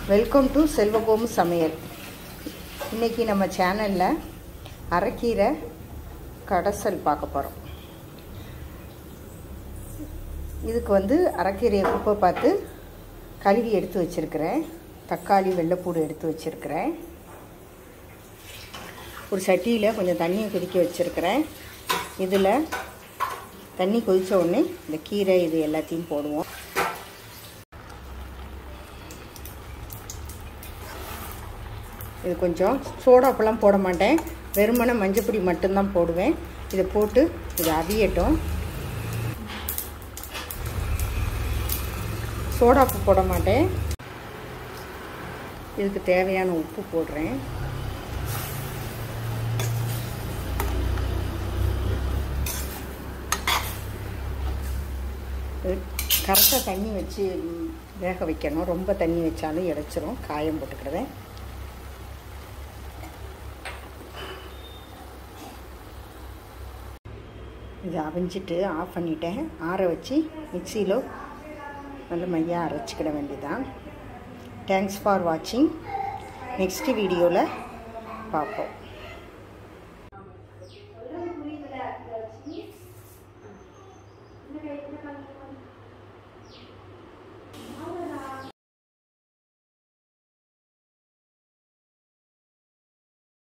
welcome to செல்வகோம் சமையல் இன்றைக்கி நம்ம சேனலில் அரைக்கீரை கடைசல் பார்க்க போகிறோம் இதுக்கு வந்து அரைக்கீரையை குப்பை பார்த்து கழுவி எடுத்து வச்சுருக்கிறேன் தக்காளி வெள்ளைப்பூடு எடுத்து வச்சுருக்கிறேன் ஒரு சட்டியில் கொஞ்சம் தண்ணியை கொதிக்க வச்சுருக்கிறேன் இதில் தண்ணி கொதித்த உடனே இந்த கீரை இது எல்லாத்தையும் போடுவோம் இது கொஞ்சம் சோடாப்பெல்லாம் போட மாட்டேன் வெறுமனை மஞ்சப்பொடி மட்டும்தான் போடுவேன் இதை போட்டு இது அவியட்டும் சோடாப்பு போட மாட்டேன் இதுக்கு தேவையான உப்பு போடுறேன் கரெக்டாக தண்ணி வச்சு வேக வைக்கணும் ரொம்ப தண்ணி வச்சாலும் இடைச்சிரும் காயம் போட்டுக்கிடுவேன் இது அவிஞ்சிட்டு ஆஃப் பண்ணிட்டேன் ஆற வச்சு மிக்சியில் நல்ல மையாக அரைச்சிக்கிட வேண்டியதான் தேங்க்ஸ் ஃபார் வாட்சிங் நெக்ஸ்ட் வீடியோவில் பார்ப்போம்